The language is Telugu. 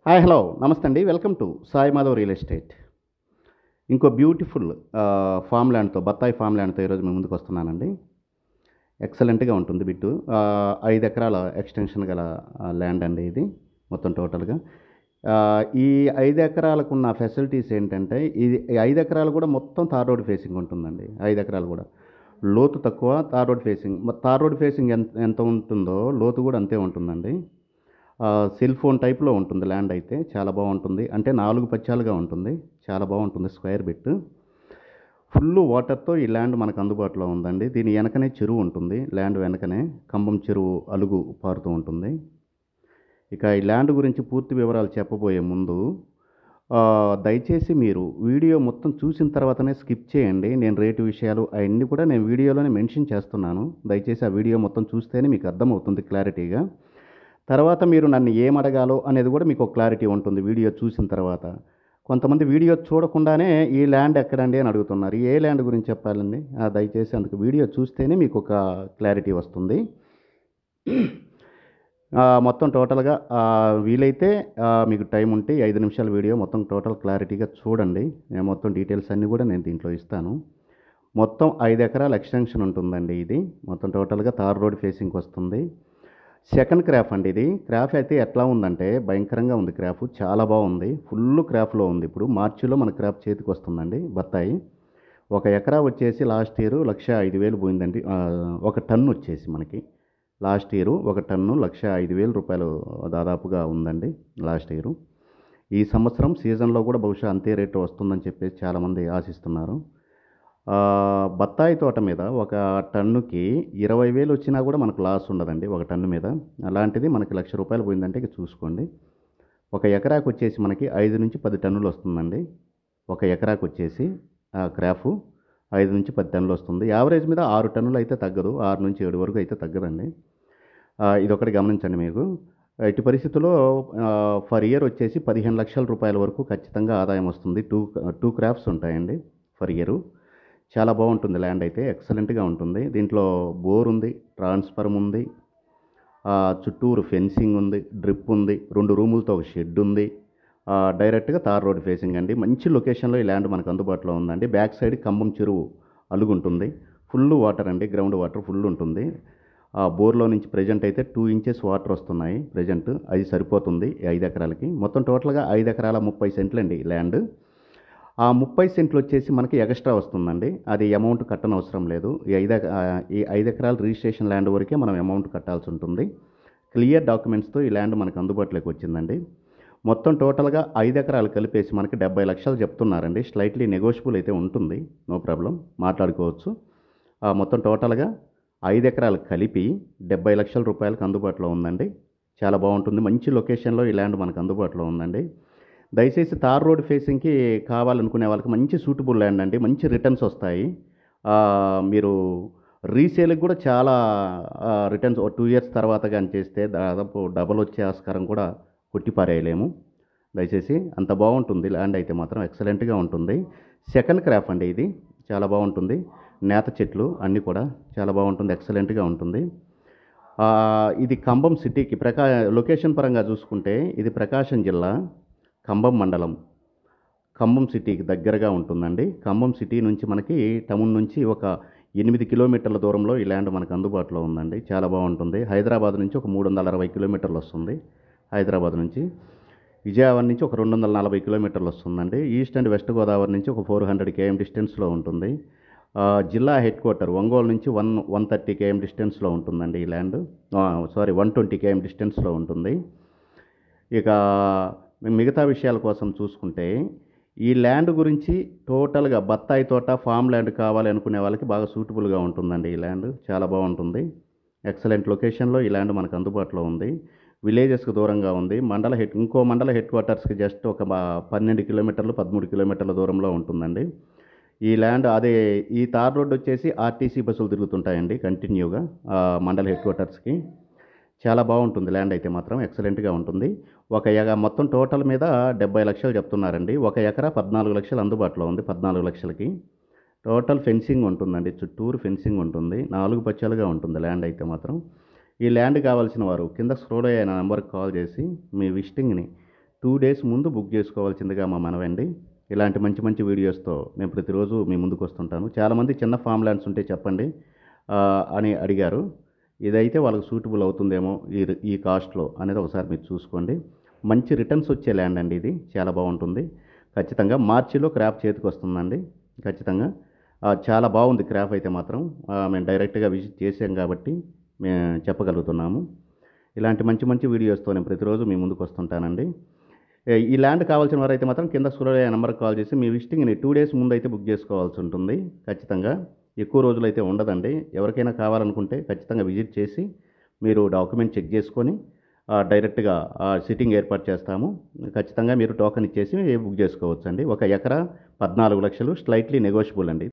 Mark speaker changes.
Speaker 1: హాయ్ హలో నమస్తే అండి welcome to Sai Madhav real estate ఇంకో బ్యూటిఫుల్ ఫామ్ ల్యాండ్తో బత్తాయి ఫామ్ ల్యాండ్తో ఈరోజు మేము ముందుకు వస్తున్నానండి ఎక్సలెంట్గా ఉంటుంది బిట్టు ఆ, ఐదు ఎకరాల ఎక్స్టెన్షన్ గల ల్యాండ్ అండి ఇది మొత్తం టోటల్గా ఆ, ఈ ఐదు ఎకరాలకు ఉన్న ఫెసిలిటీస్ ఏంటంటే ఇది ఈ ఐదు ఎకరాలు కూడా మొత్తం తార్ రోడ్ ఫేసింగ్ ఉంటుందండి ఐదు ఎకరాలు కూడా లోతు తక్కువ తార్ రోడ్ ఫేసింగ్ మ- తార్ రోడ్ ఫేసింగ్ ఎంత ఎంత ఉంటుందో లోతు కూడా అంతే ఉంటుందండి ఆ, సెల్ ఫోన్ టైప్లో ఉంటుంది ల్యాండ్ అయితే చాలా బాగుంటుంది అంటే నాలుగు పచ్చాలుగా ఉంటుంది చాలా బాగుంటుంది స్క్వేర్ బిట్ ఫుల్ వాటర్తో ఈ ల్యాండ్ మనకు అందుబాటులో ఉందండి దీని వెనకనే చెరువు ఉంటుంది ల్యాండ్ వెనకనే కంబం చెరువు అలుగు పారుతూ ఉంటుంది ఇక ఈ ల్యాండ్ గురించి పూర్తి వివరాలు చెప్పబోయే ముందు ఆ, దయచేసి మీరు వీడియో మొత్తం చూసిన తర్వాతనే స్కిప్ చేయండి నేను రేటు విషయాలు అవన్నీ కూడా నేను వీడియోలోనే మెన్షన్ చేస్తున్నాను దయచేసి ఆ వీడియో మొత్తం చూస్తేనే మీకు అర్థమవుతుంది క్లారిటీగా తర్వాత మీరు నన్ను ఏం అడగాలో అనేది కూడా మీకు ఒక క్లారిటీ ఉంటుంది వీడియో చూసిన తర్వాత కొంతమంది వీడియో చూడకుండానే ఈ ల్యాండ్ ఎక్కడండి అని అడుగుతున్నారు ఏ ల్యాండ్ గురించి చెప్పాలండి ఆ, దయచేసి అందుకు వీడియో చూస్తేనే మీకు ఒక క్లారిటీ వస్తుంది ఆ, మొత్తం టోటల్గా ఆ, వీలైతే ఆ, మీకు టైం ఉంటే ఈ ఐదు నిమిషాల వీడియో మొత్తం టోటల్ క్లారిటీగా చూడండి నేను మొత్తం డీటెయిల్స్ అన్నీ కూడా నేను దీంట్లో ఇస్తాను మొత్తం ఐదు ఎకరాల ఎక్స్టెన్షన్ ఉంటుందండి ఇది మొత్తం టోటల్గా తార్ రోడ్ ఫేసింగ్కి వస్తుంది సెకండ్ క్రాఫ్ అండి ఇది క్రాఫ్ అయితే ఎట్లా ఉందంటే భయంకరంగా ఉంది క్రాఫ్ చాలా బాగుంది ఫుల్ క్రాఫ్లో ఉంది ఇప్పుడు మార్చిలో మన క్రాఫ్ చేతికి వస్తుందండి బత్తాయి ఒక ఎకరా వచ్చేసి లాస్ట్ ఇయర్ లక్ష ఐదు వేలు పోయిందండి ఆ, ఒక టన్ను వచ్చేసి మనకి లాస్ట్ ఇయర్ ఒక టన్ను లక్ష ఐదు వేల రూపాయలు దాదాపుగా ఉందండి లాస్ట్ ఇయర్ ఈ సంవత్సరం సీజన్లో కూడా బహుశా అంతే రేటు వస్తుందని చెప్పేసి చాలామంది ఆశిస్తున్నారు ఆ, బత్తాయి తోట మీద ఒక టన్నుకి ఇరవై వేలు వచ్చినా కూడా మనకు లాస్ ఉండదండి ఒక టన్ను మీద అలాంటిది మనకి లక్ష రూపాయలు పోయిందంటే ఇక చూసుకోండి ఒక ఎకరాకు వచ్చేసి మనకి ఐదు నుంచి పది టన్నులు వస్తుందండి ఒక ఎకరాకు వచ్చేసి ఆ క్రాఫ్ ఐదు నుంచి పది టన్నులు వస్తుంది యావరేజ్ మీద ఆరు టన్నులు అయితే తగ్గదు ఆరు నుంచి ఏడు వరకు అయితే తగ్గదండి ఆ, ఇదొకటి గమనించండి మీకు ఎట్టి పరిస్థితుల్లో ఫర్ ఇయర్ వచ్చేసి పదిహేను లక్షల రూపాయల వరకు ఖచ్చితంగా ఆదాయం వస్తుంది టూ టూ క్రాఫ్ట్స్ ఉంటాయండి ఫర్ ఇయర్ చాలా బాగుంటుంది ల్యాండ్ అయితే ఎక్సలెంట్గా ఉంటుంది దీంట్లో బోర్ ఉంది ట్రాన్స్ఫర్మ్ ఉంది ఆ, చుట్టూరు ఫెన్సింగ్ ఉంది డ్రిప్ ఉంది రెండు రూములతో ఒక షెడ్ ఉంది ఆ, డైరెక్ట్గా తార్ రోడ్ ఫేసింగ్ అండి మంచి లొకేషన్లో ఈ ల్యాండ్ మనకు అందుబాటులో ఉందండి బ్యాక్ సైడ్ కంబం చెరువు అలుగుంటుంది ఫుల్ వాటర్ అండి గ్రౌండ్ వాటర్ ఫుల్ ఉంటుంది ఆ బోర్లో నుంచి ప్రజెంట్ అయితే టూ ఇంచెస్ వాటర్ వస్తున్నాయి ప్రజెంట్ అది సరిపోతుంది ఈ ఐదు ఎకరాలకి మొత్తం టోటల్గా ఐదు ఎకరాల ముప్పై సెంట్లు అండి ల్యాండ్ ఆ ముప్పై సెంట్లు వచ్చేసి మనకి ఎక్స్ట్రా వస్తుందండి అది అమౌంట్ కట్టనవసరం లేదు ఈ ఐదు ఎక- ఆ, ఈ ఐదు ఎకరాల రిజిస్ట్రేషన్ ల్యాండ్ వరకే మనం అమౌంట్ కట్టాల్సి ఉంటుంది క్లియర్ డాక్యుమెంట్స్తో ఈ ల్యాండ్ మనకు అందుబాటులోకి వచ్చిందండి మొత్తం టోటల్గా ఐదు ఎకరాలు కలిపేసి మనకి డెబ్బై లక్షలు చెప్తున్నారండి స్లైట్లీ నెగోషియబుల్ అయితే ఉంటుంది నో ప్రాబ్లం మాట్లాడుకోవచ్చు ఆ, మొత్తం టోటల్గా ఐదు ఎకరాలు కలిపి డెబ్బై లక్షల రూపాయలకు అందుబాటులో ఉందండి చాలా బాగుంటుంది మంచి లొకేషన్లో ఈ ల్యాండ్ మనకు అందుబాటులో ఉందండి దయచేసి తార్ రోడ్ ఫేసింగ్కి కావాలనుకునే వాళ్ళకి మంచి సూటబుల్ ల్యాండ్ అండి మంచి రిటర్న్స్ వస్తాయి ఆ, మీరు రీసేల్కి కూడా చాలా రిటర్న్స్ టూ ఇయర్స్ తర్వాత కానీ చేస్తే దాదాపు డబల్ వచ్చే ఆస్కారం కూడా కొట్టిపారేయలేము దయచేసి అంత బాగుంటుంది ల్యాండ్ అయితే మాత్రం ఎక్సలెంట్గా ఉంటుంది సెకండ్ క్రాఫ్ అండి ఇది చాలా బాగుంటుంది నేత చెట్లు అన్నీ కూడా చాలా బాగుంటుంది ఎక్సలెంట్గా ఉంటుంది ఆ, ఇది కంబం సిటీకి ప్రకా లొకేషన్ పరంగా చూసుకుంటే ఇది ప్రకాశం జిల్లా కంబం మండలం ఖమ్మం సిటీకి దగ్గరగా ఉంటుందండి ఖమ్మం సిటీ నుంచి మనకి టౌన్ నుంచి ఒక ఎనిమిది కిలోమీటర్ల దూరంలో ఈ ల్యాండ్ మనకు అందుబాటులో ఉందండి చాలా బాగుంటుంది హైదరాబాద్ నుంచి ఒక మూడు వందల అరవై కిలోమీటర్లు వస్తుంది హైదరాబాద్ నుంచి విజయవాడ నుంచి ఒక రెండు వందల నలభై కిలోమీటర్లు వస్తుందండి ఈస్ట్ అండ్ వెస్ట్ గోదావరి నుంచి ఒక ఫోర్ హండ్రెడ్ కేఎం డిస్టెన్స్లో ఉంటుంది ఆ, జిల్లా హెడ్ క్వార్టర్ ఒంగోలు నుంచి వన్ వన్ థర్టీ కేఎం డిస్టెన్స్లో ఉంటుందండి ఈ land sorry one twenty KM డిస్టెన్స్లో ఉంటుంది ఇక మిగతా విషయాల కోసం చూసుకుంటే ఈ ల్యాండ్ గురించి టోటల్గా బత్తాయి తోట ఫామ్ ల్యాండ్ కావాలి అనుకునే వాళ్ళకి బాగా సూటబుల్గా ఉంటుందండి ఈ ల్యాండ్ చాలా బాగుంటుంది ఎక్సలెంట్ లొకేషన్లో ఈ ల్యాండ్ మనకు అందుబాటులో ఉంది విలేజెస్కి దూరంగా ఉంది మండల హెడ్ ఇంకో మండల హెడ్ క్వార్టర్స్కి జస్ట్ ఒక బా- పన్నెండు కిలోమీటర్లు పదమూడు కిలోమీటర్ల దూరంలో ఉంటుందండి ఈ ల్యాండ్ అదే ఈ తార్ రోడ్ వచ్చేసి ఆర్టీసీ బస్సులు తిరుగుతుంటాయండి కంటిన్యూగా ఆ, మండల హెడ్ క్వార్టర్స్కి చాలా బాగుంటుంది ల్యాండ్ అయితే మాత్రం ఎక్సలెంట్గా ఉంటుంది ఒక ఎక మొత్తం టోటల్ మీద డెబ్బై లక్షలు చెప్తున్నారండి ఒక ఎకరా పద్నాలుగు లక్షలు అందుబాటులో ఉంది పద్నాలుగు లక్షలకి టోటల్ ఫెన్సింగ్ ఉంటుందండి చుట్టూరు ఫెన్సింగ్ ఉంటుంది నాలుగు పచ్చాలుగా ఉంటుంది ల్యాండ్ అయితే మాత్రం ఈ ల్యాండ్ కావాల్సిన వారు కింద స్క్రోల్ అయ్యే నెంబర్కి కాల్ చేసి మీ విజిటింగ్ని టూ డేస్ ముందు బుక్ చేసుకోవాల్సిందిగా మా మనవండి ఇలాంటి మంచి మంచి వీడియోస్తో నేను ప్రతిరోజు మీ ముందుకు వస్తుంటాను చాలామంది చిన్న ఫామ్ ల్యాండ్స్ ఉంటే చెప్పండి ఆ, అని అడిగారు ఇదైతే వాళ్ళకి సూటబుల్ అవుతుందేమో ఈ ఈ కాస్ట్లో అనేది ఒకసారి మీరు చూసుకోండి మంచి రిటర్న్స్ వచ్చే ల్యాండ్ అండి ఇది చాలా బాగుంటుంది ఖచ్చితంగా మార్చిలో క్రాప్ చేతికి వస్తుందండి ఖచ్చితంగా ఆ, చాలా బాగుంది క్రాప్ అయితే మాత్రం ఆ, మేము డైరెక్ట్గా విజిట్ చేసాం కాబట్టి మేము చెప్పగలుగుతున్నాము ఇలాంటి మంచి మంచి వీడియోస్తో నేను ప్రతిరోజు మీ ముందుకు వస్తుంటానండి ఏ, ఈ ల్యాండ్ కావాల్సిన వారైతే మాత్రం కింద స్క్రోల్ అయ్యే నెంబర్కి కాల్ చేసి మీ విజిటింగ్ని టూ డేస్ ముందు అయితే బుక్ చేసుకోవాల్సి ఉంటుంది ఖచ్చితంగా ఎక్కువ రోజులు అయితే ఉండదండి ఎవరికైనా కావాలనుకుంటే ఖచ్చితంగా విజిట్ చేసి మీరు డాక్యుమెంట్ చెక్ చేసుకొని ఆ, డైరెక్ట్గా ఆ, సిట్టింగ్ ఏర్పాటు చేస్తాము ఖచ్చితంగా మీరు టోకెన్ ఇచ్చేసి బుక్ చేసుకోవచ్చు అండి ఒక ఎకరా పద్నాలుగు లక్షలు స్లైట్లీ నెగోషియబుల్ అండి